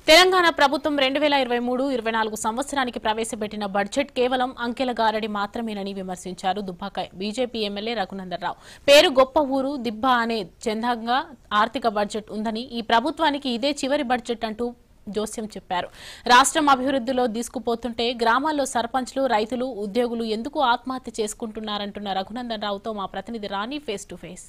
తెలంగాణ ప్రభుత్వం రెండు వేల ఇరవై మూడు ఇరవై నాలుగు సంవత్సరానికి ప్రవేశపెట్టిన బడ్జెట్ కేవలం అంకెల గారడి మాత్రమేనని విమర్శించారు దుబ్బాక బీజేపీ ఎమ్మెల్యే రఘునందనరావు పేరు గొప్ప ఊరు దిబ్బ అనే చందంగా ఆర్థిక బడ్జెట్ ఉందని ఈ ప్రభుత్వానికి ఇదే చివరి బడ్జెట్ అంటూ జోస్యం చెప్పారు రాష్ట్రం అభివృద్ధిలో తీసుకుపోతుంటే గ్రామాల్లో సర్పంచ్లు రైతులు ఉద్యోగులు ఎందుకు ఆత్మహత్య చేసుకుంటున్నారంటున్న రఘునందన్ రావుతో మా ప్రతినిధి Rani face to face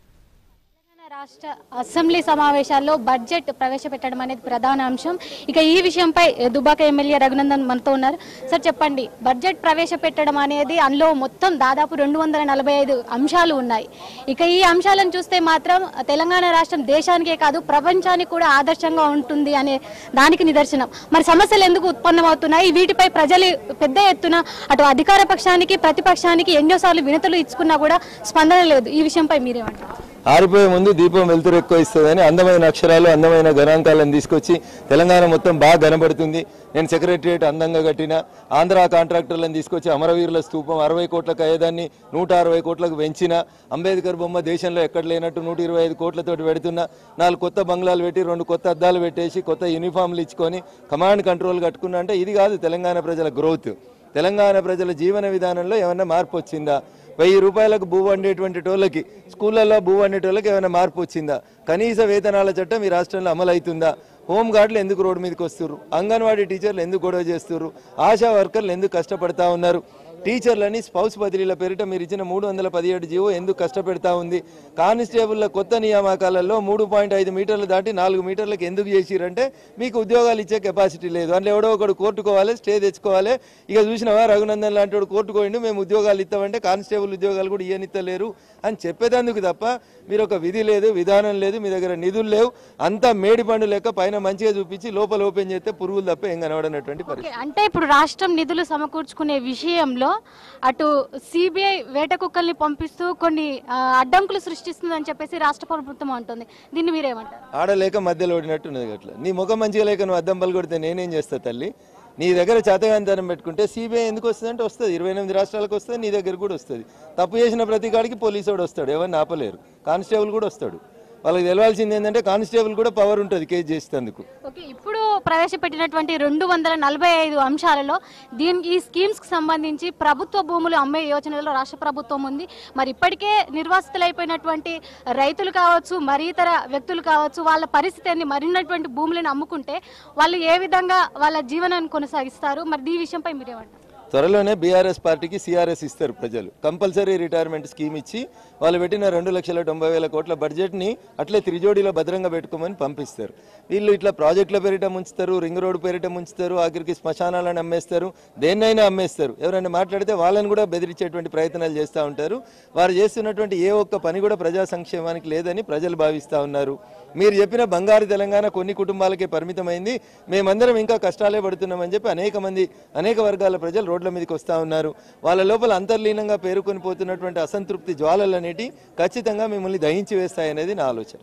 Telangana రాష్ట్ర అసెంబ్లీ సమావేశాల్లో బడ్జెట్ ప్రవేశపెట్టడం అనేది ప్రధాన అంశం ఇక ఈ విషయంపై దుబాక ఎమ్మెల్యే రఘునందన్ మనతో ఉన్నారు సార్ చెప్పండి బడ్జెట్ ప్రవేశపెట్టడం అనేది అందులో మొత్తం దాదాపు రెండు వందల నలభై ఐదు అంశాలు ఉన్నాయి ఇక ఈ అంశాలను చూస్తే మాత్రం తెలంగాణ రాష్ట్రం దేశానికే కాదు ప్రపంచానికి కూడా ఆదర్శంగా ఉంటుంది అనే దానికి నిదర్శనం మరి సమస్యలు ఎందుకు ఉత్పన్నమవుతున్నాయి వీటిపై ప్రజలు పెద్ద ఎత్తున అటు అధికార పక్షానికి ప్రతిపక్షానికి ఎన్నోసార్లు వినతులు ఇచ్చుకున్నా కూడా స్పందన లేదు ఈ విషయంపై మీరేమంటారు ఆరిపోయే ముందు దీపం వెలుతురు ఎక్కువ ఇస్తుందని అందమైన అక్షరాలు అందమైన గణాంకాలను తీసుకొచ్చి తెలంగాణ మొత్తం బాగా కనబడుతుంది నేను సెక్రటరియట్ అందంగా కట్టిన ఆంధ్ర కాంట్రాక్టర్లను తీసుకొచ్చి అమరవీరుల స్తూపం అరవై కోట్లకు అయ్యేదాన్ని నూట అరవై కోట్లకు పెంచిన అంబేద్కర్ బొమ్మ దేశంలో ఎక్కడ లేనట్టు నూట ఇరవై ఐదు కోట్లతోటి పెడుతున్నా నాలుగు కొత్త బంగ్లాలు పెట్టి రెండు కొత్త అద్దాలు పెట్టేసి కొత్త యూనిఫామ్లు ఇచ్చుకొని కమాండ్ కంట్రోల్ కట్టుకున్నా అంటే ఇది కాదు తెలంగాణ ప్రజల గ్రోత్ తెలంగాణ ప్రజల జీవన విధానంలో ఏమైనా మార్పు వచ్చిందా వెయ్యి రూపాయలకు భూ వండేటువంటి టోళ్ళకి స్కూళ్ళల్లో భూ వండేటోళ్ళకి ఏమైనా మార్పు వచ్చిందా కనీస వేతనాల చట్టం ఈ రాష్ట్రంలో అమలు అవుతుందా హోమ్ గార్డులు ఎందుకు రోడ్డు మీదకి వస్తున్నారు అంగన్వాడీ టీచర్లు ఎందుకు గొడవ చేస్తున్నారు ఆశా వర్కర్లు ఎందుకు కష్టపడతా ఉన్నారు టీచర్లని స్పౌస్ బదిలీల పేరిట మీరు ఇచ్చిన మూడు వందల పదిహేడు జీవో ఎందుకు కష్టపెడతా ఉంది కానిస్టేబుల్ల కొత్త నియామకాలలో మూడు పాయింట్ ఐదు మీటర్లు దాటి నాలుగు మీటర్లకు ఎందుకు చేసిరంటే మీకు ఉద్యోగాలు ఇచ్చే కెపాసిటీ లేదు అందులో ఎవడో ఒకడు కోర్టుకోవాలి స్టే తెచ్చుకోవాలి ఇక చూసినవా రఘునందన్ లాంటి వాడు కోర్టుకోండి మేము ఉద్యోగాలు ఇస్తామంటే కానిస్టేబుల్ ఉద్యోగాలు కూడా ఇయ్యనిత్తలేరు అని చెప్పేదందుకు తప్ప మీరు ఒక విధి లేదు విధానం లేదు మీ దగ్గర నిధులు లేవు అంతా మేడి పండు లెక్క పైన మంచిగా చూపించి లోపల ఓపెన్ చేస్తే పురుగులు తప్ప ఏం కనబడనటువంటి పరిస్థితి ఓకే, అంటే ఇప్పుడు రాష్ట్రం నిధులు సమకూర్చుకునే విషయంలో అటు సిబిఐ వేట కుక్కల్ని పంపిస్తూ కొన్ని ఆ, అడ్డంకులు సృష్టిస్తుందని చెప్పేసి రాష్ట్ర ప్రభుత్వం అంటుంది దీన్ని మీరేమంటారు ఆడలేక మధ్యలో ఓడినట్టు ఉన్నది అట్లా నీ ముఖం మంచిగా లేక నువ్వు అద్దం పలు కొడితే నేనేం చేస్తా తల్లి నీ దగ్గర చేతగాంతనం పెట్టుకుంటే సిబిఐ ఎందుకు వస్తుంది అంటే వస్తుంది ఇరవై ఎనిమిది రాష్ట్రాలకు వస్తుంది నీ దగ్గర కూడా వస్తుంది తప్పు చేసిన ప్రతి కాడికి పోలీసు వాడు వస్తాడు ఎవరిని ఆపలేరు కానిస్టేబుల్ కూడా వస్తాడు వాళ్ళకి తెలవాల్సింది ఏంటంటే కానిస్టేబుల్ కూడా పవర్ ఉంటుంది కేసు చేసేందుకు ఓకే ఇప్పుడు ప్రవేశపెట్టినటువంటి రెండు వందల నలభై ఐదు అంశాలలో దీనికి ఈ స్కీమ్స్ కి సంబంధించి ప్రభుత్వ భూములు అమ్మే యోచనలో రాష్ట్ర ప్రభుత్వం ఉంది మరి ఇప్పటికే నిర్వాసితులైపోయినటువంటి రైతులు కావచ్చు మరి ఇతర వ్యక్తులు కావచ్చు వాళ్ళ పరిస్థితి ఏంది మరిన్నటువంటి భూములను అమ్ముకుంటే వాళ్ళు ఏ విధంగా వాళ్ళ జీవనాన్ని కొనసాగిస్తారు మరి ఈ విషయంపై మీరేమంటారు త్వరలోనే బీఆర్ఎస్ పార్టీకి సిఆర్ఎస్ ఇస్తారు ప్రజలు కంపల్సరీ రిటైర్మెంట్ స్కీమ్ ఇచ్చి వాళ్ళు పెట్టిన రెండు లక్షల తొంభై వేల కోట్ల బడ్జెట్ని అట్లే త్రిజోడిలో భద్రంగా పెట్టుకోమని పంపిస్తారు వీళ్ళు ఇట్లా ప్రాజెక్టుల పేరిట ముంచుతారు రింగ్ రోడ్ పేరిట ముంచుతారు ఆఖరికి శ్మశానాలను అమ్మేస్తారు దేన్నైనా అమ్మేస్తారు ఎవరైనా మాట్లాడితే వాళ్ళని కూడా బెదిరించేటువంటి ప్రయత్నాలు చేస్తూ ఉంటారు వారు చేస్తున్నటువంటి ఏ ఒక్క పని కూడా ప్రజా సంక్షేమానికి లేదని ప్రజలు భావిస్తూ ఉన్నారు మీరు చెప్పిన బంగారు తెలంగాణ కొన్ని కుటుంబాలకే పరిమితమైంది మేమందరం ఇంకా కష్టాలే పడుతున్నామని చెప్పి అనేక మంది అనేక వర్గాల ప్రజలు రోడ్ల మీదకి వస్తూ ఉన్నారు వాళ్ళ లోపల అంతర్లీనంగా పేరుకొని పోతున్నటువంటి అసంతృప్తి జ్వాలలు అనేటి ఖచ్చితంగా మిమ్మల్ని దహించి వేస్తాయనేది నా ఆలోచన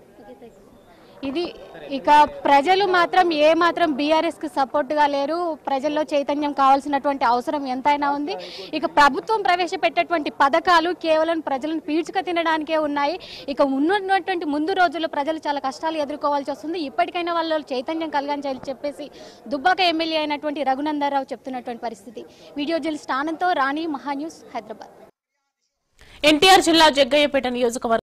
ఇది ఇక ప్రజలు మాత్రం ఏ మాత్రం బీఆర్ఎస్ కి సపోర్ట్ గా లేరు ప్రజల్లో చైతన్యం కావాల్సినటువంటి అవసరం ఎంతైనా ఉంది ఇక ప్రభుత్వం ప్రవేశపెట్టేటువంటి పథకాలు కేవలం ప్రజలను పీల్చుక తినడానికే ఉన్నాయి ఇక ఉన్నటువంటి ముందు రోజుల్లో ప్రజలు చాలా కష్టాలు ఎదుర్కోవాల్సి వస్తుంది ఇప్పటికైనా వాళ్ళ చైతన్యం కలగని చెప్పేసి దుబ్బాక ఎమ్మెల్యే అయినటువంటి రఘునందరావు చెప్తున్నటువంటి పరిస్థితి వీడియో జర్నలిస్ట్ ఆనంద్తో రాణి మహాన్యూస్ హైదరాబాద్ ఎన్టీఆర్ జిల్లా జగ్గయ్యపేట నియోజకవర్గం